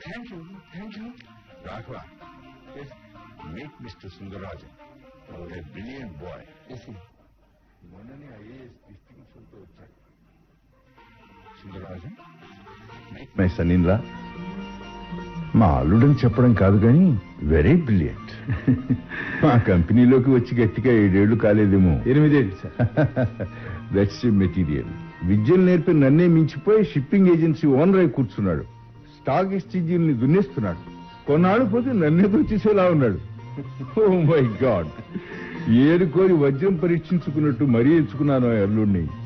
thank you thank you Raghava meet mister Sundararajan a brilliant boy మొన్ననే IAS distinction తో వచ్చాడు Sundararajan my సన్నీన్లా మా అల్లుడని చెప్పడం కాదు కానీ వెరీ బ్రిలియంట్ మా కంపెనీలోకి వచ్చి గట్టిగా ఏడేళ్లు కాలేదేమో ఎనిమిదేళ్ళు సార్ దట్స్ మెటీరియల్ విద్యలు నేర్పి నన్నే మించిపోయి షిప్పింగ్ ఏజెన్సీ ఓనర్ అయి కూర్చున్నాడు స్టాక్ ఎక్స్చేంజీల్ని దున్నేస్తున్నాడు కొన్నాళ్ళు పోతే నన్నే దొచ్చేసేలా ఉన్నాడు ఓ మై గాడ్ ఏరుకోరి వజ్రం పరీక్షించుకున్నట్టు మరీ ఎంచుకున్నాను ఆ అల్లుడిని